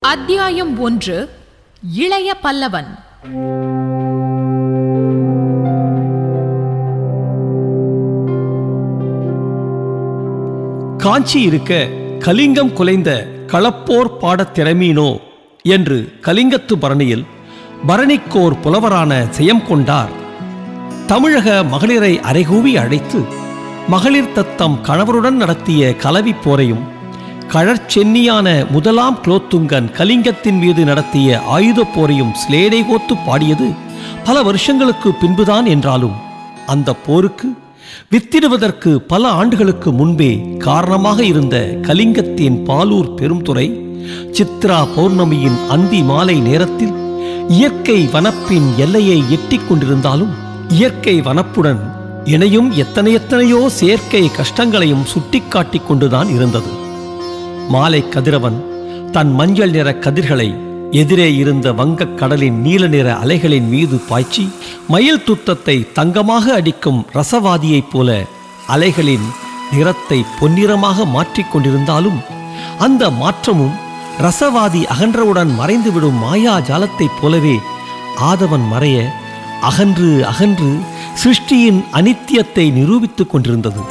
அத்தியாயம் ஒன்று இளைய பல்லவன் காஞ்சி இருக்க கலிங்கம் குலைந்த களப்போர் பாடத் திறமீனோ என்று கலிங்கத்து பரணியில் பரணிக்கோர் புலவரான செயம் கொண்டார் தமிழக மகளிரை அறைகூவி அழைத்து மகளிர் தத்தம் கணவருடன் நடத்திய கலவிப் போரையும் கழற்சென்னியான முதலாம் குலோத்துங்கன் கலிங்கத்தின் மீது நடத்திய ஆயுதப் போரையும் சிலேடை கோத்து பாடியது பல வருஷங்களுக்கு பின்புதான் என்றாலும் அந்த போருக்கு வித்திடுவதற்கு பல ஆண்டுகளுக்கு முன்பே காரணமாக இருந்த கலிங்கத்தின் பாலூர் பெரும்துறை சித்ரா பௌர்ணமியின் அந்தி மாலை நேரத்தில் இயற்கை வனப்பின் எல்லையை எட்டிக் கொண்டிருந்தாலும் இயற்கை வனப்புடன் இணையும் எத்தனை எத்தனையோ செயற்கை கஷ்டங்களையும் சுட்டிக்காட்டிக் கொண்டுதான் இருந்தது மாலை கதிரவன் தன் மஞ்சள் நிற கதிர்களை எதிரே இருந்த வங்கக் கடலின் நீல நிற அலைகளின் மீது பாய்ச்சி மயில் துத்தத்தை தங்கமாக அடிக்கும் ரசவாதியைப் போல அலைகளின் நிறத்தை பொன்னிறமாக மாற்றிக் கொண்டிருந்தாலும் அந்த மாற்றமும் ரசவாதி அகன்றவுடன் மறைந்துவிடும் மாயா ஜாலத்தைப் போலவே ஆதவன் மறைய அகன்று அகன்று சிருஷ்டியின் அனித்தியத்தை நிரூபித்துக் கொண்டிருந்தது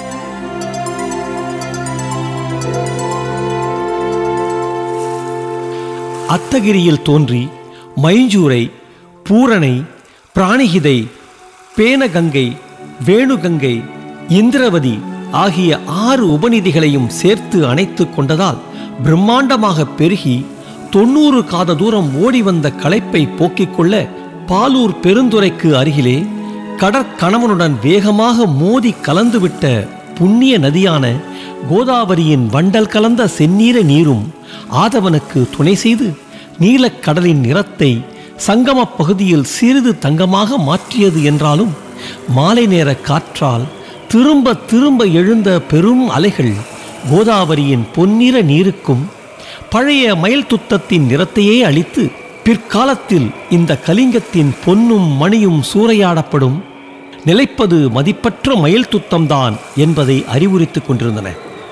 அத்தகிரியில் தோன்றி மைஞ்சூரை பூரணை பிராணிகிதை பேனகங்கை வேணுகங்கை இந்திரவதி ஆகிய ஆறு உபநிதிகளையும் சேர்த்து அணைத்துக் கொண்டதால் பிரம்மாண்டமாக பெருகி தொண்ணூறு காத தூரம் ஓடி வந்த களைப்பை போக்கிக் கொள்ள பாலூர் பெருந்துறைக்கு அருகிலே கடற்கணவனுடன் வேகமாக மோதி கலந்துவிட்ட புண்ணிய நதியான கோதாவரியின் வண்டல் கலந்த செந்நீர நீரும் ஆதவனுக்கு துணை செய்து நீலக்கடலின் நிறத்தை சங்கமப் பகுதியில் சிறிது தங்கமாக மாற்றியது என்றாலும் மாலை நேர காற்றால் திரும்ப திரும்ப எழுந்த பெரும் அலைகள் கோதாவரியின் பொன்னிற நீருக்கும் பழைய மயில் துத்தத்தின் நிறத்தையே அளித்து பிற்காலத்தில் இந்த கலிங்கத்தின் பொன்னும் மணியும் சூறையாடப்படும் நிலைப்பது மதிப்பற்ற மயில் துத்தம்தான் என்பதை அறிவுறுத்திக் கொண்டிருந்தன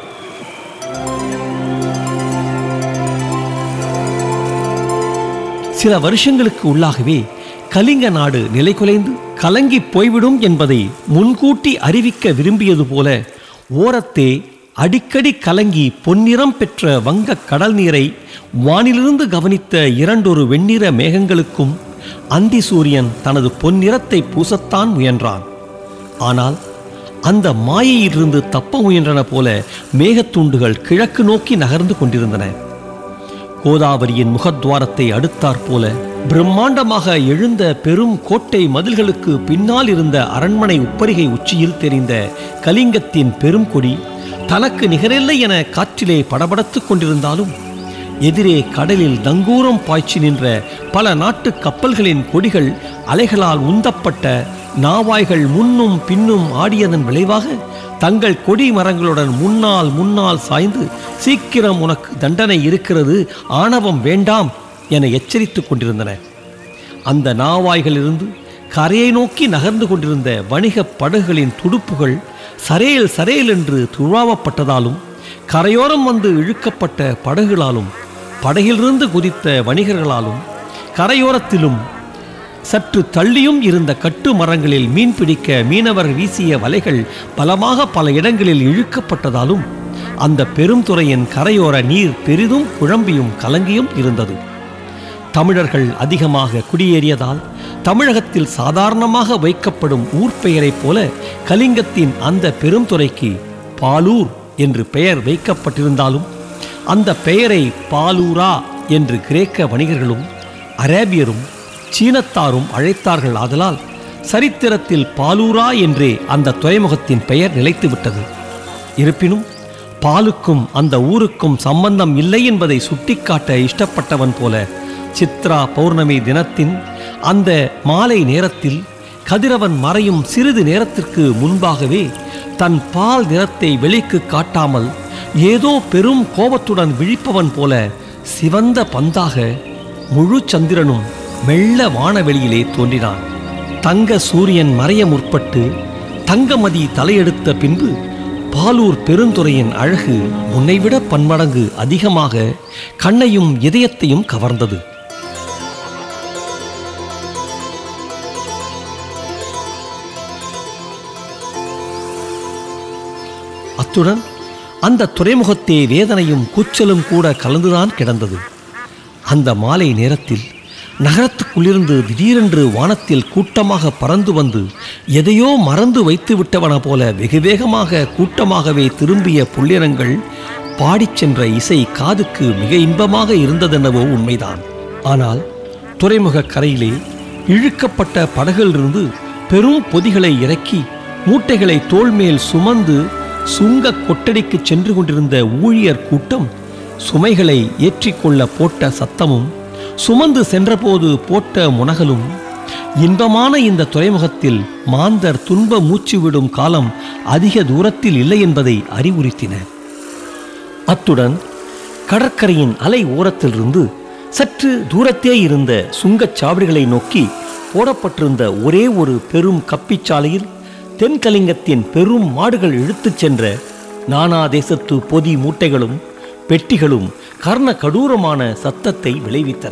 சில வருஷங்களுக்கு உள்ளாகவே கலிங்க நாடு நிலைகுலைந்து கலங்கி போய்விடும் என்பதை முன்கூட்டி அறிவிக்க விரும்பியது போல ஓரத்தே அடிக்கடி கலங்கி பொன்னிறம் பெற்ற வங்கக் கடல் நீரை வானிலிருந்து கவனித்த இரண்டொரு வெண்ணிற மேகங்களுக்கும் அந்தி சூரியன் தனது பொன்னிறத்தை பூசத்தான் முயன்றான் ஆனால் அந்த மாயையிலிருந்து தப்ப முயன்றன போல மேகத்துண்டுகள் கிழக்கு நோக்கி நகர்ந்து கொண்டிருந்தன கோதாவரியின் முகத்வாரத்தை அடுத்தாற் போல பிரம்மாண்டமாக எழுந்த பெரும் கோட்டை மதில்களுக்கு பின்னால் இருந்த அரண்மனை உப்பரிகை உச்சியில் தெரிந்த கலிங்கத்தின் பெரும் கொடி தனக்கு நிகரில்லை என காற்றிலே படபடத்துக் கொண்டிருந்தாலும் எதிரே கடலில் தங்கூரம் பாய்ச்சி நின்ற பல நாட்டு கப்பல்களின் கொடிகள் அலைகளால் உந்தப்பட்ட நாவாய்கள் முன்னும் பின்னும் ஆடியதன் விளைவாக தங்கள் கொடி மரங்களுடன் முன்னால் முன்னால் சாய்ந்து சீக்கிரம் உனக்கு தண்டனை இருக்கிறது ஆணவம் வேண்டாம் என எச்சரித்துக் கொண்டிருந்தன அந்த நாவாய்களிலிருந்து கரையை நோக்கி நகர்ந்து கொண்டிருந்த வணிகப் படகுகளின் துடுப்புகள் சரேல் சரேல் என்று துழாவப்பட்டதாலும் கரையோரம் வந்து இழுக்கப்பட்ட படகுகளாலும் படகிலிருந்து குதித்த வணிகர்களாலும் கரையோரத்திலும் சற்று தள்ளியும் இருந்த கட்டு மரங்களில் மீன் பிடிக்க மீனவர் வீசிய வலைகள் பலமாக பல இடங்களில் இழுக்கப்பட்டதாலும் அந்த பெருந்துறையின் கரையோர நீர் பெரிதும் குழம்பியும் கலங்கியும் இருந்தது தமிழர்கள் அதிகமாக குடியேறியதால் தமிழகத்தில் சாதாரணமாக வைக்கப்படும் ஊர் பெயரைப் போல கலிங்கத்தின் அந்த பெருந்துறைக்கு பாலூர் என்று பெயர் வைக்கப்பட்டிருந்தாலும் அந்த பெயரை பாலூரா என்று கிரேக்க வணிகர்களும் அரேபியரும் சீனத்தாரும் அழைத்தார்கள் ஆதலால் சரித்திரத்தில் பாலூரா என்றே அந்த துறைமுகத்தின் பெயர் நிலைத்துவிட்டது இருப்பினும் பாலுக்கும் அந்த ஊருக்கும் சம்பந்தம் இல்லை என்பதை சுட்டிக்காட்ட இஷ்டப்பட்டவன் போல சித்ரா பௌர்ணமி தினத்தின் அந்த மாலை நேரத்தில் கதிரவன் மறையும் சிறிது நேரத்திற்கு முன்பாகவே தன் பால் நிறத்தை வெளிக்கு காட்டாமல் ஏதோ பெரும் கோபத்துடன் விழிப்பவன் போல சிவந்த பந்தாக முழு சந்திரனும் மெல்ல வானவெளியிலே தோன்றினான் தங்க சூரியன் மறைய முற்பட்டு தங்கமதி தலையெடுத்த பின்பு பாலூர் பெருந்துறையின் அழகு முன்னைவிட பன்மடங்கு அதிகமாக கண்ணையும் இதயத்தையும் கவர்ந்தது அத்துடன் அந்த துறைமுகத்தே வேதனையும் கூச்சலும் கூட கலந்துதான் கிடந்தது அந்த மாலை நேரத்தில் நகரத்துக்குள்ளிருந்து திடீரென்று வானத்தில் கூட்டமாக பறந்து வந்து எதையோ மறந்து வைத்து விட்டவன போல வெகு வேகமாக கூட்டமாகவே திரும்பிய புள்ளினங்கள் பாடிச் சென்ற இசை காதுக்கு மிக இன்பமாக இருந்ததென்னவோ உண்மைதான் ஆனால் துறைமுக கரையிலே இழுக்கப்பட்ட படகிலிருந்து பெரும் பொதிகளை இறக்கி மூட்டைகளை தோள்மேல் சுமந்து சுங்க கொட்டடிக்கு சென்று கொண்டிருந்த ஊழியர் கூட்டம் சுமைகளை ஏற்றிக்கொள்ள போட்ட சத்தமும் சுமந்து சென்றபோது போட்ட முனகலும் இன்பமான இந்த துறைமுகத்தில் மாந்தர் துன்ப மூச்சு விடும் காலம் அதிக தூரத்தில் இல்லை என்பதை அறிவுறுத்தின அத்துடன் கடற்கரையின் அலை ஓரத்திலிருந்து சற்று தூரத்தே இருந்த சுங்கச் சாவடிகளை நோக்கி போடப்பட்டிருந்த ஒரே ஒரு பெரும் கப்பிச்சாலையில் தென்கலிங்கத்தின் பெரும் மாடுகள் இழுத்துச் சென்ற நானா தேசத்து பொதி மூட்டைகளும் பெட்டிகளும் கர்ண கடூரமான சத்தத்தை விளைவித்தன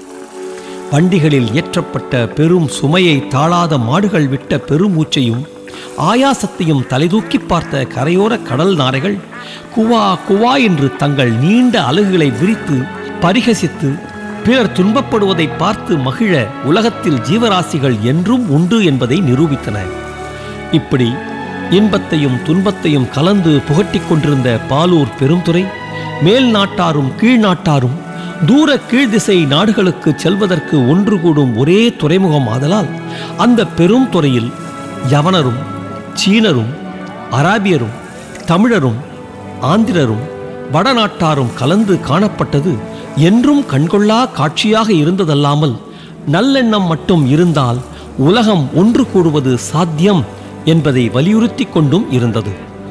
வண்டிகளில் ஏற்றப்பட்ட பெரும் சுமையை தாழாத மாடுகள் விட்ட பெருமூச்சையும் ஆயாசத்தையும் தலைதூக்கி பார்த்த கரையோர கடல் நாரைகள் குவா குவா என்று தங்கள் நீண்ட அலகுகளை விரித்து பரிகசித்து பிறர் துன்பப்படுவதை பார்த்து மகிழ உலகத்தில் ஜீவராசிகள் என்றும் உண்டு என்பதை நிரூபித்தன இப்படி இன்பத்தையும் துன்பத்தையும் கலந்து புகட்டிக் கொண்டிருந்த பாலூர் பெருந்துறை மேல் நாட்டாரும் கீழ் நாட்டாரும் தூர கீழ்திசை நாடுகளுக்கு செல்வதற்கு ஒன்று கூடும் ஒரே துறைமுகம் ஆதலால் அந்த பெரும் துறையில் யவனரும் சீனரும் அராபியரும் தமிழரும் ஆந்திரரும் வடநாட்டாரும் கலந்து காணப்பட்டது என்றும் கண்கொள்ளா காட்சியாக இருந்ததல்லாமல் நல்லெண்ணம் மட்டும் இருந்தால் உலகம் ஒன்று கூடுவது சாத்தியம் என்பதை வலியுறுத்தி கொண்டும் இருந்தது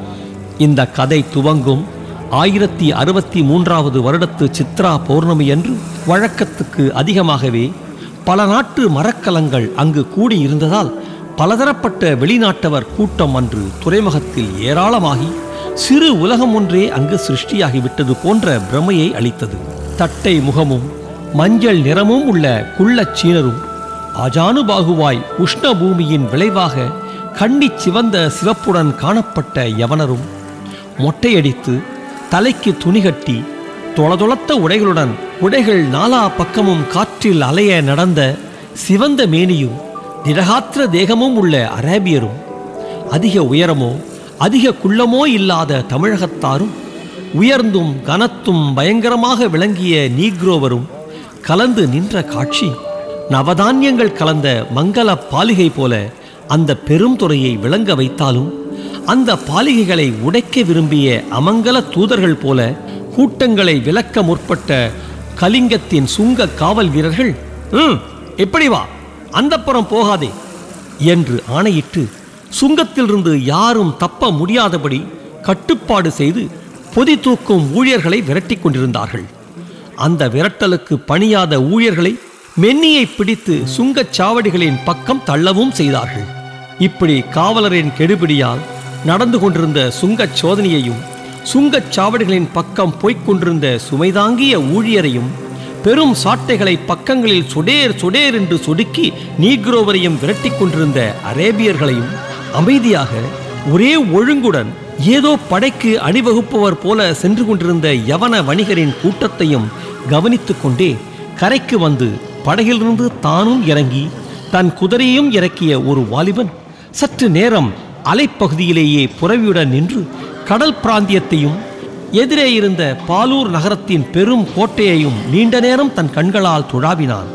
இந்த கதை துவங்கும் ஆயிரத்தி அறுபத்தி மூன்றாவது வருடத்து சித்ரா பௌர்ணமி அன்று வழக்கத்துக்கு அதிகமாகவே பல நாட்டு மரக்கலங்கள் அங்கு கூடியிருந்ததால் பலதரப்பட்ட வெளிநாட்டவர் கூட்டம் அன்று துறைமுகத்தில் ஏராளமாகி சிறு உலகம் ஒன்றே அங்கு சிருஷ்டியாகிவிட்டது போன்ற பிரமையை அளித்தது தட்டை முகமும் மஞ்சள் நிறமும் உள்ள குள்ளச் சீனரும் அஜானுபாகுவாய் உஷ்ண பூமியின் விளைவாக கண்ணிச் சிவந்த சிவப்புடன் காணப்பட்ட யவனரும் மொட்டையடித்து தலைக்கு துணி கட்டி தொளதொளத்த உடைகளுடன் உடைகள் நாலா பக்கமும் காற்றில் அலைய நடந்த சிவந்த மேனியும் திடகாத்திர தேகமும் உள்ள அரேபியரும் அதிக உயரமோ அதிக குள்ளமோ இல்லாத தமிழகத்தாரும் உயர்ந்தும் கனத்தும் பயங்கரமாக விளங்கிய நீக்ரோவரும் கலந்து நின்ற காட்சி நவதானியங்கள் கலந்த மங்கள பாலிகை போல அந்த பெரும் துறையை விளங்க வைத்தாலும் அந்த பாலிகைகளை உடைக்க விரும்பிய அமங்கல தூதர்கள் போல கூட்டங்களை விலக்க முற்பட்ட கலிங்கத்தின் சுங்க காவல் வீரர்கள் "ம், இப்படி வா அந்தப்புறம் போகாதே என்று ஆணையிட்டு சுங்கத்திலிருந்து யாரும் தப்ப முடியாதபடி கட்டுப்பாடு செய்து பொதி தூக்கும் ஊழியர்களை விரட்டிக் கொண்டிருந்தார்கள் அந்த விரட்டலுக்கு பணியாத ஊழியர்களை மென்னியை பிடித்து சுங்கச் சாவடிகளின் பக்கம் தள்ளவும் செய்தார்கள் இப்படி காவலரின் கெடுபிடியால் நடந்து கொண்டிருந்த சுங்கச் சோதனையையும் சுங்கச் சாவடிகளின் பக்கம் போய்க் கொண்டிருந்த சுமைதாங்கிய ஊழியரையும் பெரும் சாட்டைகளை பக்கங்களில் சுடேர் சுடேர் என்று சொடுக்கி நீக்ரோவரையும் விரட்டிக் கொண்டிருந்த அரேபியர்களையும் அமைதியாக ஒரே ஒழுங்குடன் ஏதோ படைக்கு அணிவகுப்பவர் போல சென்று கொண்டிருந்த யவன வணிகரின் கூட்டத்தையும் கவனித்துக் கொண்டே கரைக்கு வந்து படகிலிருந்து தானும் இறங்கி தன் குதிரையும் இறக்கிய ஒரு வாலிபன் சற்று நேரம் அலைப்பகுதியிலேயே புறவியுடன் நின்று கடல் பிராந்தியத்தையும் எதிரே இருந்த பாலூர் நகரத்தின் பெரும் கோட்டையையும் நீண்ட நேரம் தன் கண்களால் துழாவினான்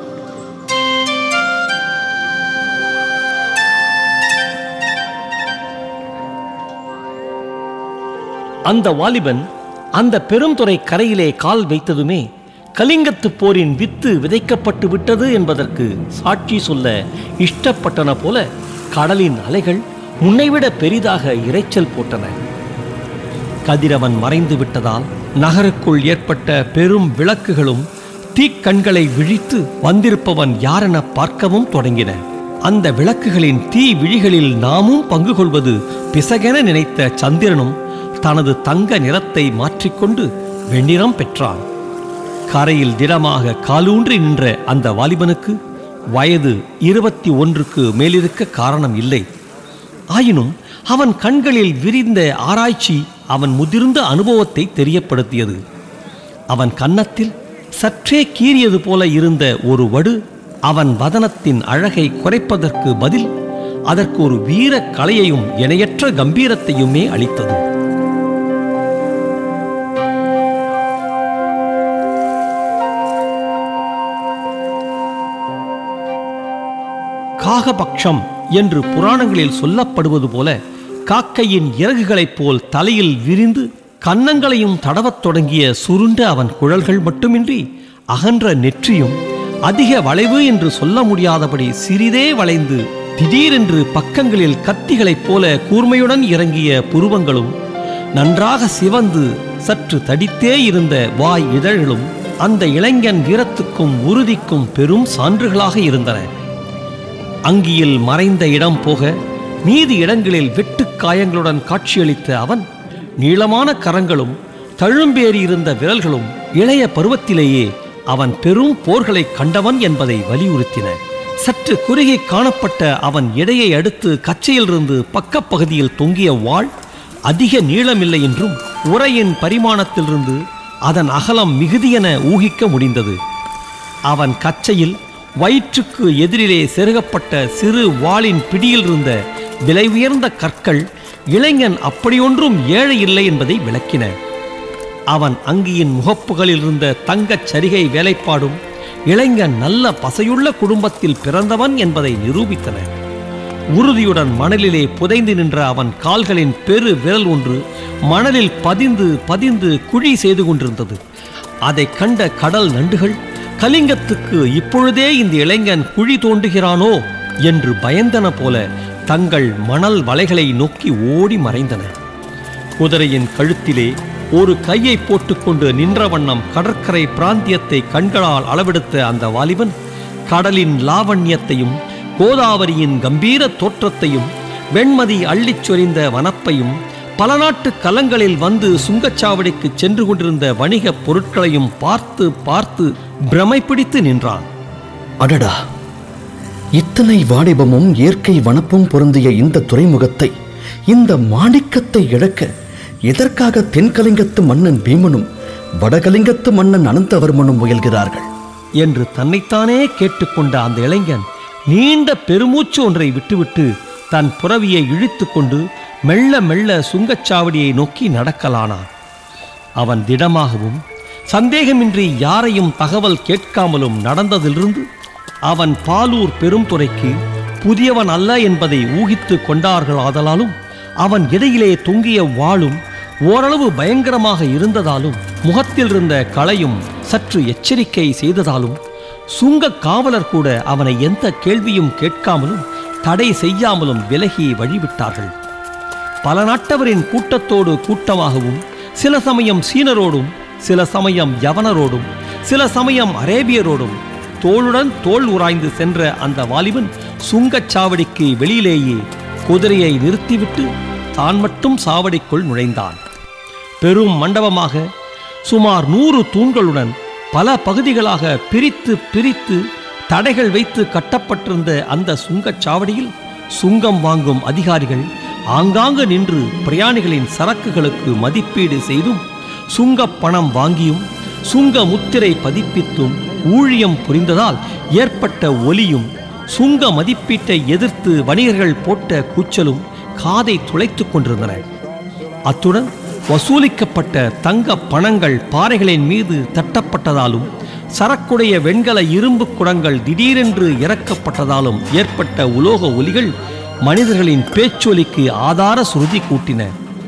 அந்த வாலிபன் அந்த பெருந்துறை கரையிலே கால் வைத்ததுமே கலிங்கத்து போரின் வித்து விதைக்கப்பட்டு விட்டது என்பதற்கு சாட்சி சொல்ல இஷ்டப்பட்டன போல கடலின் அலைகள் முன்னைவிட பெரிதாக இரைச்சல் போட்டன கதிரவன் மறைந்து விட்டதால் நகருக்குள் ஏற்பட்ட பெரும் விளக்குகளும் தீக்கண்களை விழித்து வந்திருப்பவன் யாரென பார்க்கவும் தொடங்கின அந்த விளக்குகளின் தீ விழிகளில் நாமும் பங்கு கொள்வது பிசகென நினைத்த சந்திரனும் தனது தங்க நிறத்தை மாற்றிக்கொண்டு வெண்ணிறம் பெற்றான் கரையில் திடமாக காலூன்றி நின்ற அந்த வாலிபனுக்கு வயது இருபத்தி ஒன்றுக்கு மேலிருக்க காரணம் இல்லை ஆயினும் அவன் கண்களில் விரிந்த ஆராய்ச்சி அவன் முதிர்ந்த அனுபவத்தை தெரியப்படுத்தியது அவன் கன்னத்தில் சற்றே கீறியது போல இருந்த ஒரு வடு அவன் வதனத்தின் அழகை குறைப்பதற்கு பதில் அதற்கு ஒரு வீர கலையையும் இணையற்ற கம்பீரத்தையுமே அளித்தது காகபக்ஷம் என்று புராணங்களில் சொல்லப்படுவது போல காக்கையின் இறகுகளைப் போல் தலையில் விரிந்து கன்னங்களையும் தடவத் தொடங்கிய சுருண்ட அவன் குழல்கள் மட்டுமின்றி அகன்ற நெற்றியும் அதிக வளைவு என்று சொல்ல முடியாதபடி சிறிதே வளைந்து திடீரென்று பக்கங்களில் கத்திகளைப் போல கூர்மையுடன் இறங்கிய புருவங்களும் நன்றாக சிவந்து சற்று தடித்தே இருந்த வாய் இதழ்களும் அந்த இளைஞன் வீரத்துக்கும் உறுதிக்கும் பெரும் சான்றுகளாக இருந்தன அங்கியில் மறைந்த இடம் போக மீதி இடங்களில் வெட்டுக் காயங்களுடன் காட்சியளித்த அவன் நீளமான கரங்களும் தழும்பேறி இருந்த விரல்களும் இளைய பருவத்திலேயே அவன் பெரும் போர்களை கண்டவன் என்பதை வலியுறுத்தின சற்று குறுகி காணப்பட்ட அவன் எடையை அடுத்து கச்சையிலிருந்து பக்கப்பகுதியில் தொங்கிய வாள் அதிக நீளமில்லை என்றும் உரையின் பரிமாணத்திலிருந்து அதன் அகலம் மிகுதியென ஊகிக்க முடிந்தது அவன் கச்சையில் வயிற்றுக்கு எதிரிலே செருகப்பட்ட சிறு வாளின் பிடியில் இருந்த விலை உயர்ந்த கற்கள் இளைஞன் அப்படியொன்றும் ஏழை இல்லை என்பதை விளக்கின அவன் அங்கியின் முகப்புகளில் இருந்த தங்கச் சரிகை வேலைப்பாடும் இளைஞன் நல்ல பசையுள்ள குடும்பத்தில் பிறந்தவன் என்பதை நிரூபித்தன உறுதியுடன் மணலிலே புதைந்து நின்ற அவன் கால்களின் பெரு விரல் ஒன்று மணலில் பதிந்து பதிந்து குழி செய்து கொண்டிருந்தது அதைக் கண்ட கடல் நண்டுகள் கலிங்கத்துக்கு இப்பொழுதே இந்த இளைஞன் குழி தோண்டுகிறானோ என்று பயந்தன போல தங்கள் மணல் வலைகளை நோக்கி ஓடி மறைந்தன குதிரையின் கழுத்திலே ஒரு கையை போட்டுக்கொண்டு நின்ற வண்ணம் கடற்கரை பிராந்தியத்தை கண்களால் அளவெடுத்த அந்த வாலிபன் கடலின் லாவண்யத்தையும் கோதாவரியின் கம்பீர தோற்றத்தையும் வெண்மதி அள்ளிச் சொரிந்த வனப்பையும் பல நாட்டு கலங்களில் வந்து சுங்கச்சாவடிக்கு சென்று கொண்டிருந்த வணிகப் பொருட்களையும் பார்த்து பார்த்து பிரமை பிடித்து நின்றான் அடடா இத்தனை வாணிபமும் இயற்கை வனப்பும் பொருந்திய இந்த துறைமுகத்தை இந்த மாணிக்கத்தை இழக்க எதற்காக தென்கலிங்கத்து மன்னன் பீமனும் வடகலிங்கத்து மன்னன் அனந்தவர்மனும் முயல்கிறார்கள் என்று தன்னைத்தானே கேட்டுக்கொண்ட அந்த இளைஞன் நீண்ட பெருமூச்சு ஒன்றை விட்டுவிட்டு தன் புறவியை இழுத்துக்கொண்டு மெல்ல மெல்ல சுங்கச்சாவடியை நோக்கி நடக்கலானான் அவன் திடமாகவும் சந்தேகமின்றி யாரையும் தகவல் கேட்காமலும் நடந்ததிலிருந்து அவன் பாலூர் பெருந்துறைக்கு புதியவன் அல்ல என்பதை ஊகித்து கொண்டார்களாதலாலும் அவன் இடையிலே தொங்கிய வாளும் ஓரளவு பயங்கரமாக இருந்ததாலும் முகத்தில் இருந்த களையும் சற்று எச்சரிக்கை செய்ததாலும் சுங்க காவலர் கூட அவனை எந்த கேள்வியும் கேட்காமலும் தடை செய்யாமலும் விலகி வழிவிட்டார்கள் பல நாட்டவரின் கூட்டத்தோடு கூட்டமாகவும் சில சமயம் சீனரோடும் சில சமயம் யவனரோடும் சில சமயம் அரேபியரோடும் தோளுடன் தோள் உராய்ந்து சென்ற அந்த வாலிபன் சுங்கச் வெளியிலேயே குதிரையை நிறுத்திவிட்டு தான் மட்டும் சாவடிக்குள் நுழைந்தான் பெரும் மண்டபமாக சுமார் நூறு தூண்களுடன் பல பகுதிகளாக பிரித்து பிரித்து தடைகள் வைத்து கட்டப்பட்டிருந்த அந்த சுங்கச் சாவடியில் சுங்கம் வாங்கும் அதிகாரிகள் ஆங்காங்கு நின்று பிரயாணிகளின் சரக்குகளுக்கு மதிப்பீடு செய்தும் சுங்கப் பணம் வாங்கியும் சுங்க முத்திரை பதிப்பித்தும் ஊழியம் புரிந்ததால் ஏற்பட்ட ஒலியும் சுங்க மதிப்பீட்டை எதிர்த்து வணிகர்கள் போட்ட கூச்சலும் காதை துளைத்துக் கொண்டிருந்தன அத்துடன் வசூலிக்கப்பட்ட தங்க பணங்கள் பாறைகளின் மீது தட்டப்பட்டதாலும் சரக்குடைய வெண்கல இரும்பு குடங்கள் திடீரென்று இறக்கப்பட்டதாலும் ஏற்பட்ட உலோக ஒலிகள் மனிதர்களின் பேச்சொலிக்கு ஆதார சுருதி கூட்டின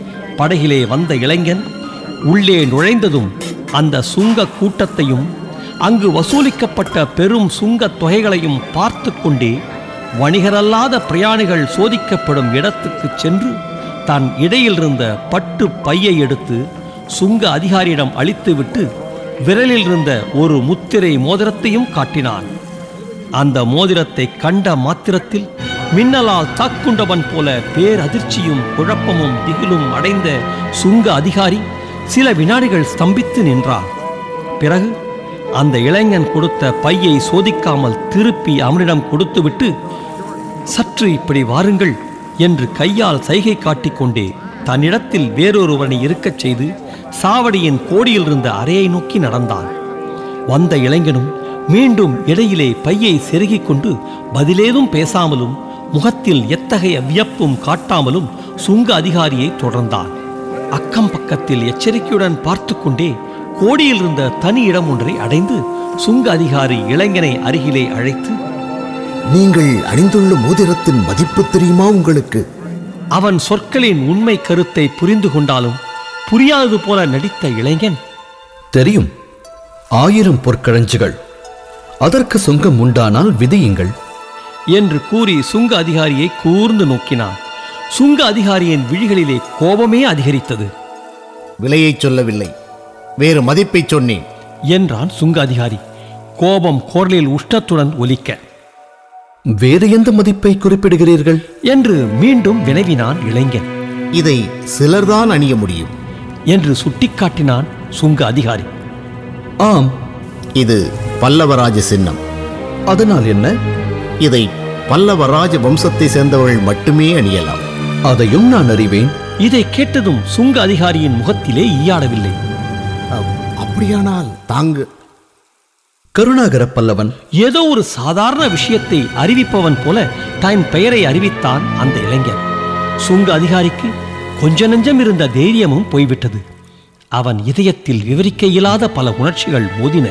படகிலே வந்த இளைஞன் உள்ளே நுழைந்ததும் அந்த சுங்க கூட்டத்தையும் அங்கு வசூலிக்கப்பட்ட பெரும் சுங்கத் தொகைகளையும் பார்த்து கொண்டே வணிகரல்லாத பிரயாணிகள் சோதிக்கப்படும் இடத்துக்குச் சென்று தன் இடையில் இருந்த பட்டு பையை எடுத்து சுங்க அதிகாரியிடம் அளித்துவிட்டு விரலில் இருந்த ஒரு முத்திரை மோதிரத்தையும் காட்டினான் அந்த மோதிரத்தை கண்ட மாத்திரத்தில் மின்னலால் தாக்குண்டவன் போல பேரதிர்ச்சியும் குழப்பமும் திகிலும் அடைந்த சுங்க அதிகாரி சில வினாடிகள் ஸ்தம்பித்து நின்றார் பிறகு அந்த இளைஞன் கொடுத்த பையை சோதிக்காமல் திருப்பி அவனிடம் கொடுத்துவிட்டு சற்று இப்படி வாருங்கள் என்று கையால் சைகை காட்டிக்கொண்டே தன்னிடத்தில் வேறொருவனை இருக்கச் செய்து சாவடியின் கோடியில் இருந்த அறையை நோக்கி நடந்தான் வந்த இளைஞனும் மீண்டும் இடையிலே பையை செருகிக் கொண்டு பதிலேதும் பேசாமலும் முகத்தில் எத்தகைய வியப்பும் காட்டாமலும் சுங்க அதிகாரியை தொடர்ந்தான் அக்கம் பக்கத்தில் எச்சரிக்கையுடன் பார்த்து கொண்டே கோடியில் இருந்த தனி இடம் ஒன்றை அடைந்து சுங்க அதிகாரி இளைஞனை அருகிலே அழைத்து நீங்கள் அணிந்துள்ள மோதிரத்தின் மதிப்பு தெரியுமா உங்களுக்கு அவன் சொற்களின் உண்மை கருத்தை புரிந்து கொண்டாலும் புரியாதது போல நடித்த இளைஞன் தெரியும் ஆயிரம் பொற்களஞ்சுகள் அதற்கு சுங்கம் உண்டானால் விதியுங்கள் என்று கூறி சுங்க அதிகாரியை கூர்ந்து நோக்கினான் சுங்க அதிகாரியின் விழிகளிலே கோபமே அதிகரித்தது விலையைச் சொல்லவில்லை வேறு மதிப்பைச் சொன்னேன் என்றான் சுங்க அதிகாரி கோபம் குரலில் உஷ்ணத்துடன் ஒலிக்க வேறு எந்த மதிப்பை குறிப்பிடுகிறீர்கள் என்று மீண்டும் வினவினான் இளைஞன் இதை சிலர்தான் அணிய முடியும் என்று சுட்டிக்காட்டினான் சுங்க அதிகாரி ஆம் இது பல்லவராஜ சின்னம் அதனால் என்ன இதை பல்லவராஜ வம்சத்தை சேர்ந்தவர்கள் மட்டுமே அணியலாம் அதையும் நான் அறிவேன் இதை கேட்டதும் சுங்க அதிகாரியின் முகத்திலே ஈயாடவில்லை அப்- அப்படியானால் தாங்க கருணாகர பல்லவன் ஏதோ ஒரு சாதாரண விஷயத்தை அறிவிப்பவன் போல தன் பெயரை அறிவித்தான் அந்த இளைஞன் சுங்க அதிகாரிக்கு கொஞ்ச நெஞ்சம் இருந்த தைரியமும் போய்விட்டது அவன் இதயத்தில் விவரிக்க இயலாத பல உணர்ச்சிகள் மோதின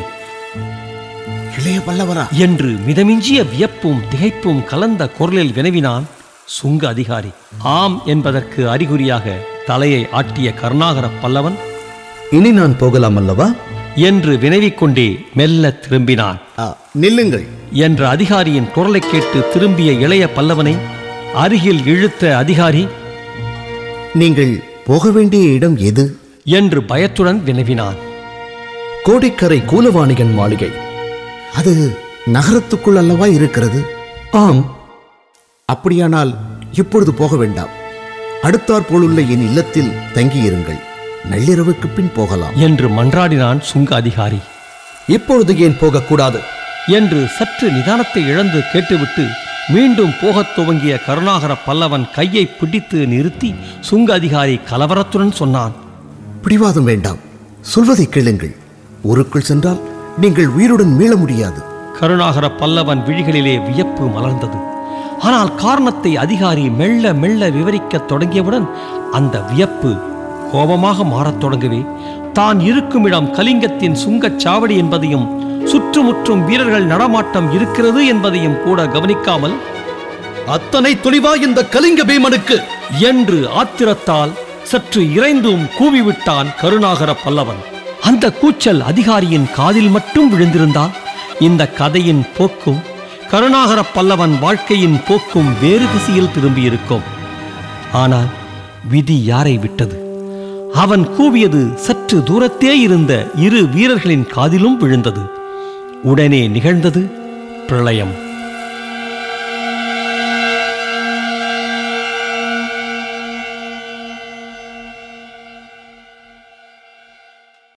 இளைய பல்லவரா என்று மிதமிஞ்சிய வியப்பும் திகைப்பும் கலந்த குரலில் வினவினான் சுங்க அதிகாரி ஆம் என்பதற்கு அறிகுறியாக தலையை ஆட்டிய கருணாகர பல்லவன் இனி நான் போகலாம் அல்லவா என்று வினவிக்கொண்டே மெல்ல திரும்பினான் ஆ, நில்லுங்கள் என்ற அதிகாரியின் குரலைக் கேட்டு திரும்பிய இளைய பல்லவனை அருகில் இழுத்த அதிகாரி நீங்கள் போக வேண்டிய இடம் எது என்று பயத்துடன் வினவினான் கோடிக்கரை கூலவாணிகன் மாளிகை அது நகரத்துக்குள் அல்லவா இருக்கிறது ஆம் அப்படியானால் இப்பொழுது போக வேண்டாம் அடுத்தாற்போலுள்ள என் இல்லத்தில் தங்கியிருங்கள் நள்ளிரவுக்கு பின் போகலாம் என்று மன்றாடினான் சுங்க அதிகாரி இப்பொழுது ஏன் போகக்கூடாது என்று சற்று நிதானத்தை இழந்து கேட்டுவிட்டு மீண்டும் போகத் துவங்கிய கருணாகர பல்லவன் கையை பிடித்து நிறுத்தி சுங்க அதிகாரி கலவரத்துடன் சொன்னான் பிடிவாதம் வேண்டாம் சொல்வதை கேளுங்கள் ஊருக்குள் சென்றால் நீங்கள் உயிருடன் மீள முடியாது கருணாகர பல்லவன் விழிகளிலே வியப்பு மலர்ந்தது ஆனால் காரணத்தை அதிகாரி மெல்ல மெல்ல விவரிக்கத் தொடங்கியவுடன் அந்த வியப்பு கோபமாக மாறத் தொடங்கவே தான் இருக்கும் இடம் கலிங்கத்தின் சுங்கச் சாவடி என்பதையும் சுற்றுமுற்றும் வீரர்கள் நடமாட்டம் இருக்கிறது என்பதையும் கூட கவனிக்காமல் அத்தனை துணிவா இந்த கலிங்க பீமனுக்கு என்று ஆத்திரத்தால் சற்று இறைந்தும் கூவிவிட்டான் கருணாகர பல்லவன் அந்த கூச்சல் அதிகாரியின் காதில் மட்டும் விழுந்திருந்தால் இந்த கதையின் போக்கும் கருணாகர பல்லவன் வாழ்க்கையின் போக்கும் வேறு திசையில் திரும்பியிருக்கும் ஆனால் விதி யாரை விட்டது அவன் கூவியது சற்று தூரத்தே இருந்த இரு வீரர்களின் காதிலும் விழுந்தது உடனே நிகழ்ந்தது பிரளயம்